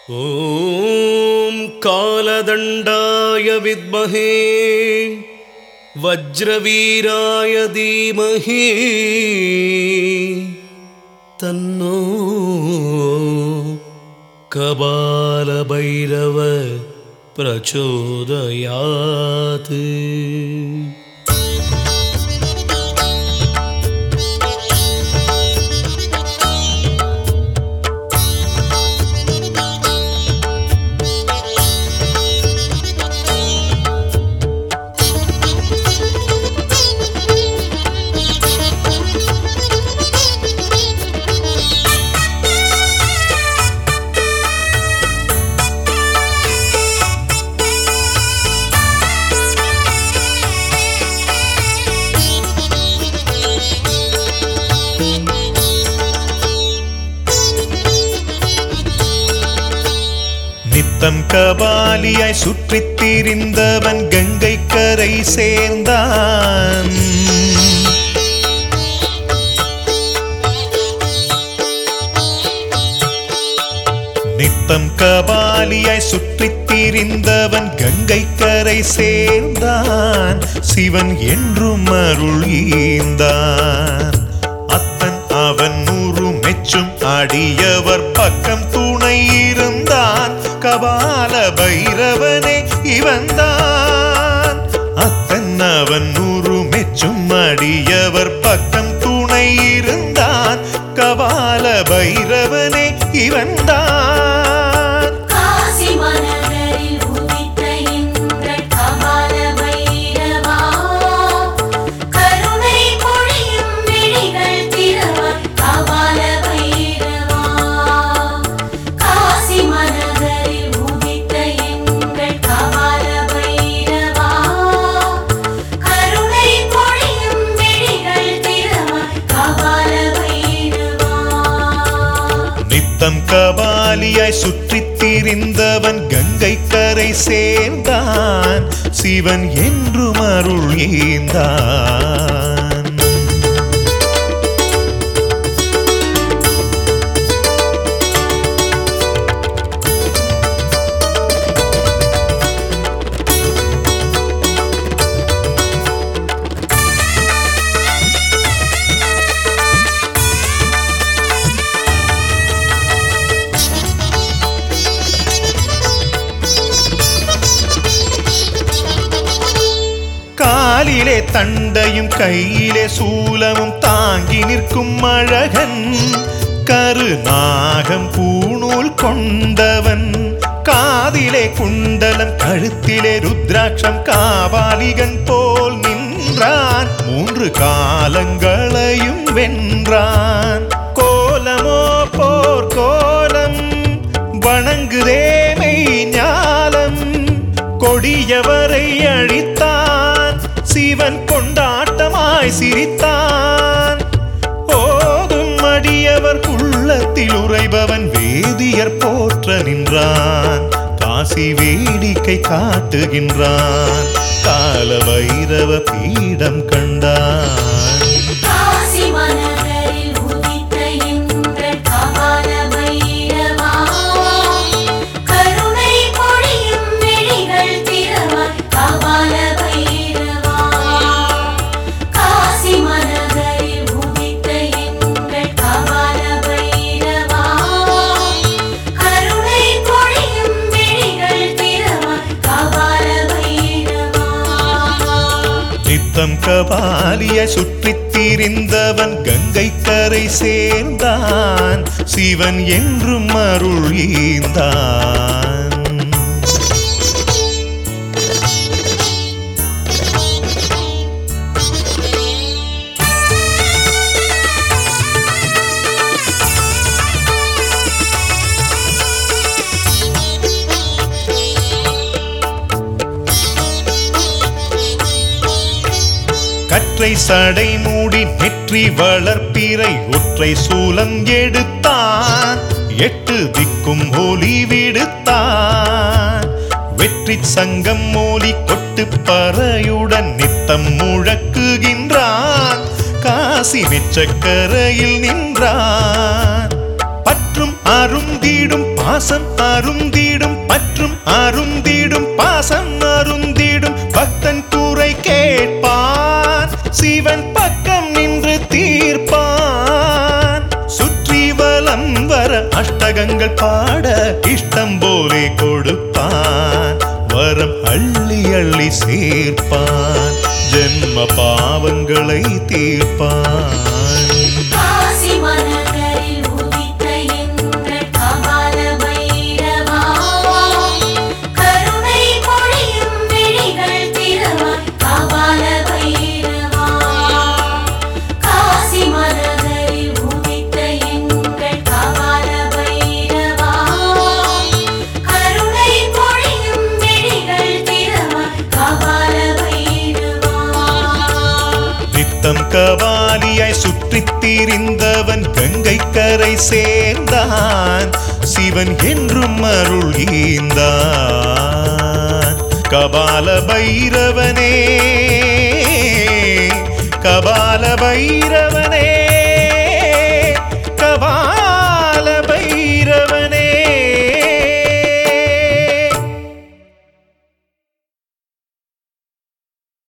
ॐ कालदण्डाय विद्महे वज्रवीराय धीमहि तन्नो कबालभैरव प्रचोदयात् நித்தம் கபாலியாய் சுற்றித் திரிந்தவன் கங்கை கரை சேர்ந்தான் நித்தம் கபாலியாய் சுற்றித் திரிந்தவன் கங்கை கரை சேர்ந்தான் சிவன் என்றும் அருள் ஈந்தான் அத்தன் அவன் நூறு மெச்சும் அடியவர் பக்கம் துணை இருந்தான் கபால பைரவனே இவன்தான் அத்தன் அவன் நூறு மெச்சும் அடியவர் பக்கம் துணை இருந்தான் கபால பைரவனே இவன்தான் காசி மனதரில் உதித்த இந்திரன் கபால பைரவா கருணை பொழியும் விழிகள் திறவாய் கபால பைரவா காசி மனதரில் உதித்த இந்திரன் கபால பைரவா கருணை பொழியும் விழிகள் திறவாய் கபால பைரவா நித்தம் கபாலியாய் சுற்றித் திரிந்தவன் கங்கை கரை சேர்ந்தான் சிவன் என்றும் அருள் ஈந்தான் காலிலே தண்டையும் கையிலே சூலமும் தாங்கி நிற்கும் அழகன் கருநாகம் பூணூல் கொண்டவன் காதிலே குண்டலம் கழுத்திலே ருத்ராட்சம் காபாலிகன் போல் நின்றான் மூன்று காலங்களையும் வென்றான் கோலமோ போர் கோலம் வணங்குதேமை ஞாலம் கொடியவரை அழித்தான் சிவன் கொண்டாட்டமாய் சிரித்தான் ஓதும் அடியவர் உள்ளத்தில் உறைபவன் வேதியர் போற்ற நின்றான் காசி வேடிக்கை காட்டுகின்றான் கால வைரவ பீடம் கண்டான் காசி மனதரில் உதித்த இந்திரன் கபால பைரவா கருணை பொழியும் விழிகள் திறவாய் கபால பைரவா காசி மனதரில் உதித்த இந்திரன் கபால பைரவா கருணை பொழியும் விழிகள் திறவாய் கபால பைரவா நித்தம் கபாலிய சுற்றித் திரிந்தவன் கங்கை கரை சேர்ந்தான் சிவன் என்றும் அருள் ஈந்தான் கற்றை சடை மூடி நெற்றி வளர்ப்பிறை ஒற்றை சூலம் எடுத்தான் எட்டு திக்கும் ஒலி விடுத்தான் வெற்றி சங்கம் மோலி கொட்டு பறையுடன் நித்தம் முழக்குகின்றான் காசி மெச்சக்கரையில் நின்றான் பற்றும் அரும் அருந்திடும் பாசம் அருந்திடும் பற்றும் அருந்திடும் பாசம் அருந்திடும் பக்தன் கூரை கேட்பான் சிவன் பக்கம் நின்று தீர்ப்பான் சுற்றி வலம் வர அஷ்டகங்கள் பாட இஷ்டம் போலே கொடுப்பான் வரம் அள்ளி அள்ளி சேர்ப்பான் ஜென்ம பாவங்களை தீர்ப்பான் காசி மனகரில் உதித்த எங்கள் கபால பைரவா கருணை பொழியும் விழிகள் திறவாய் கபால பைரவா காசி மனகரில் உதித்த எங்கள் கபால பைரவா கருணை பொழியும் விழிகள் திறவாய் கபால பைரவா நித்தம் கபாலியாய் சுற்றித் திரிந்தவன் கங்கை கரை சேர்ந்தான் சிவன் என்றும் அருள் ஈந்தான் கபால பைரவனே கபால பைரவனே